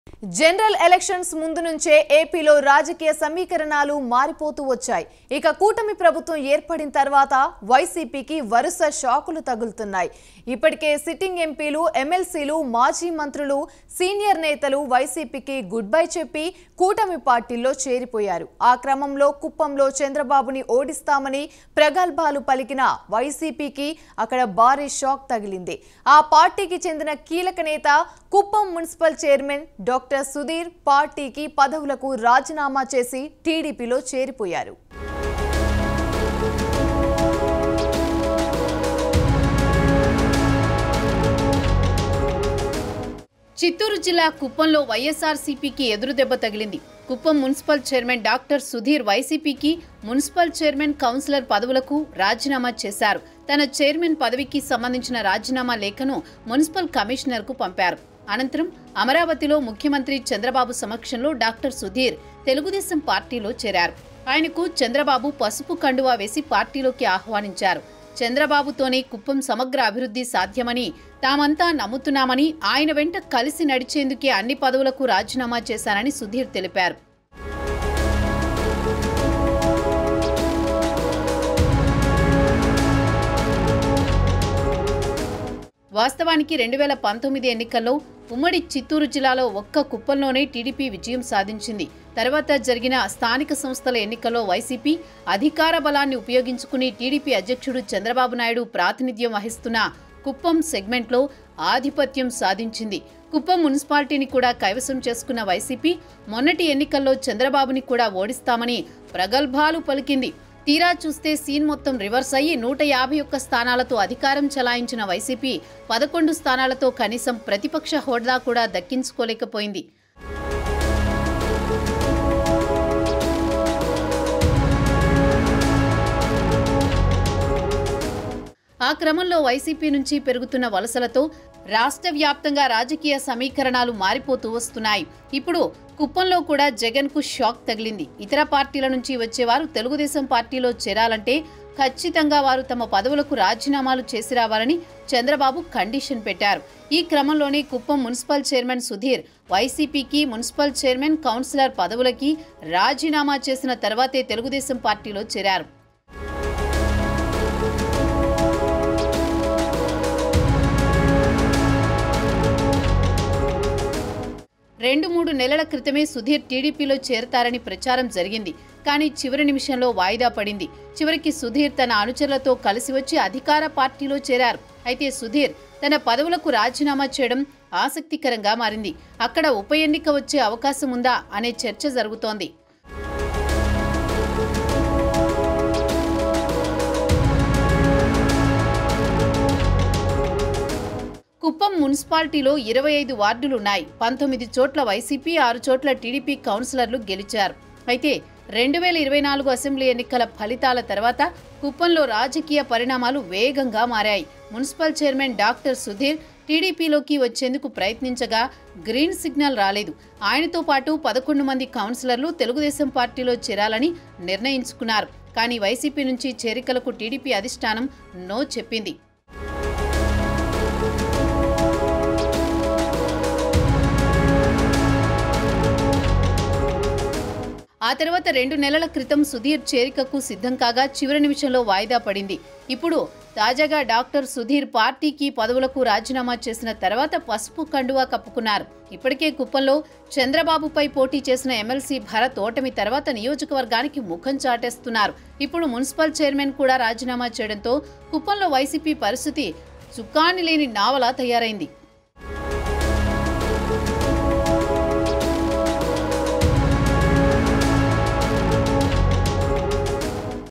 general elections ముందు నుంచే ఏపీలో రాజకీయ సమీకరణాలు మారిపోతూ వచ్చాయి ఇక కూటమి ప్రభుత్వం ఏర్పడిన తర్వాత వైసీపీకి వరుస షాకులు తగులుతున్నాయి ఇప్పటికే సిట్టింగ్ ఎంపీలు ఎమ్మెల్సీలు మాజీ మంత్రులు సీనియర్ నేతలు వైసీపీకి గుడ్ బై చెప్పి కూటమి పార్టీల్లో చేరిపోయారు ఆ క్రమంలో కుప్పంలో చంద్రబాబుని ఓడిస్తామని ప్రగల్భాలు పలికిన వైసీపీకి అక్కడ భారీ షాక్ తగిలింది ఆ పార్టీకి చెందిన కీలక నేత Kuppam municipal chairman doctor Sudheer పార్టీకి పదవులకు రాజీనామా చేసి టీడీపీలో చేరిపోయారు చిత్తూరు జిల్లా కుప్పంలో వైఎస్ఆర్సీపీకి ఎదురుదెబ్బ తగిలింది Kuppam municipal chairman doctor Sudheer వైసీపీకి మున్సిపల్ చైర్మన్ కౌన్సిలర్ పదవులకు రాజీనామా చేశారు తన చైర్మన్ పదవికి సంబంధించిన రాజీనామా లేఖను మున్సిపల్ కమిషనర్కు పంపారు అనంతరం అమరావతిలో ముఖ్యమంత్రి చంద్రబాబు సమక్షంలో డాక్టర్ సుధీర్ తెలుగుదేశం పార్టీలో చేరారు ఆయనకు చంద్రబాబు పసుపు కండువా వేసి పార్టీలోకి ఆహ్వానించారు చంద్రబాబుతోనే కుప్పం సమగ్ర అభివృద్ధి సాధ్యమని తామంతా నమ్ముతున్నామని ఆయన వెంట కలిసి నడిచేందుకే అన్ని పదవులకు రాజీనామా చేశానని సుధీర్ తెలిపారు వాస్తవానికి రెండు వేల పంతొమ్మిది ఎన్నికల్లో ఉమ్మడి చిత్తూరు జిల్లాలో ఒక్క కుప్పంలోనే టీడీపీ విజయం సాధించింది తర్వాత జరిగిన స్థానిక సంస్థల ఎన్నికల్లో వైసీపీ అధికార బలాన్ని ఉపయోగించుకుని టీడీపీ అధ్యక్షుడు చంద్రబాబు నాయుడు ప్రాతినిధ్యం వహిస్తున్న కుప్పం సెగ్మెంట్లో ఆధిపత్యం సాధించింది కుప్పం మున్సిపాలిటీని కూడా కైవసం చేసుకున్న వైసీపీ మొన్నటి ఎన్నికల్లో చంద్రబాబుని కూడా ఓడిస్తామని ప్రగల్భాలు పలికింది తీరా చూస్తే సీన్ మొత్తం రివర్స్ అయ్యి నూట యాభై ఒక్క స్థానాలతో అధికారం చలాయించిన వైసీపీ పదకొండు స్థానాలతో కనీసం ప్రతిపక్ష హోదా కూడా దక్కించుకోలేకపోయింది ఆ క్రమంలో వైసీపీ నుంచి పెరుగుతున్న వలసలతో రాష్ట్ర వ్యాప్తంగా రాజకీయ సమీకరణాలు మారిపోతూ వస్తున్నాయి ఇప్పుడు కుప్పంలో కూడా జగన్ కు షాక్ తగిలింది ఇతర పార్టీల నుంచి వచ్చేవారు తెలుగుదేశం పార్టీలో చేరాలంటే ఖచ్చితంగా వారు తమ పదవులకు రాజీనామాలు చేసి రావాలని చంద్రబాబు కండిషన్ పెట్టారు ఈ క్రమంలోనే కుప్పం మున్సిపల్ చైర్మన్ సుధీర్ వైసీపీకి మున్సిపల్ చైర్మన్ కౌన్సిలర్ పదవులకి రాజీనామా చేసిన తర్వాతే తెలుగుదేశం పార్టీలో చేరారు రెండు మూడు నెలల క్రితమే సుధీర్ టీడీపీలో చేరతారని ప్రచారం జరిగింది కానీ చివరి నిమిషంలో వాయిదా పడింది చివరికి సుధీర్ తన అనుచరులతో కలిసి వచ్చి అధికార పార్టీలో చేరారు అయితే సుధీర్ తన పదవులకు రాజీనామా చేయడం ఆసక్తికరంగా మారింది అక్కడ ఉప ఎన్నిక వచ్చే అవకాశం ఉందా అనే చర్చ జరుగుతోంది కుప్పం మున్సిపాలిటీలో ఇరవై ఐదు వార్డులున్నాయి పంతొమ్మిది చోట్ల వైసీపీ ఆరు చోట్ల టీడీపీ కౌన్సిలర్లు గెలిచారు అయితే రెండు వేల ఇరవై నాలుగు అసెంబ్లీ ఎన్నికల ఫలితాల తర్వాత కుప్పంలో రాజకీయ పరిణామాలు వేగంగా మారాయి మున్సిపల్ చైర్మన్ డాక్టర్ సుధీర్ టీడీపీలోకి వచ్చేందుకు ప్రయత్నించగా గ్రీన్ సిగ్నల్ రాలేదు ఆయనతో పాటు పదకొండు మంది కౌన్సిలర్లు తెలుగుదేశం పార్టీలో చేరాలని నిర్ణయించుకున్నారు కానీ వైసీపీ నుంచి చేరికలకు టీడీపీ అధిష్టానం నో చెప్పింది ఆ తర్వాత రెండు నెలల క్రితం సుధీర్ చేరికకు సిద్ధం కాగా చివరి నిమిషంలో వాయిదా పడింది ఇప్పుడు తాజాగా డాక్టర్ సుధీర్ పార్టీకి పదవులకు రాజీనామా చేసిన తర్వాత పసుపు కండువా కప్పుకున్నారు ఇప్పటికే కుప్పంలో చంద్రబాబుపై పోటీ చేసిన ఎమ్మెల్సీ భరత్ ఓటమి తర్వాత నియోజకవర్గానికి ముఖం చాటేస్తున్నారు ఇప్పుడు మున్సిపల్ చైర్మన్ కూడా రాజీనామా చేయడంతో కుప్పంలో వైసీపీ పరిస్థితి చుక్కాని లేని నావలా తయారైంది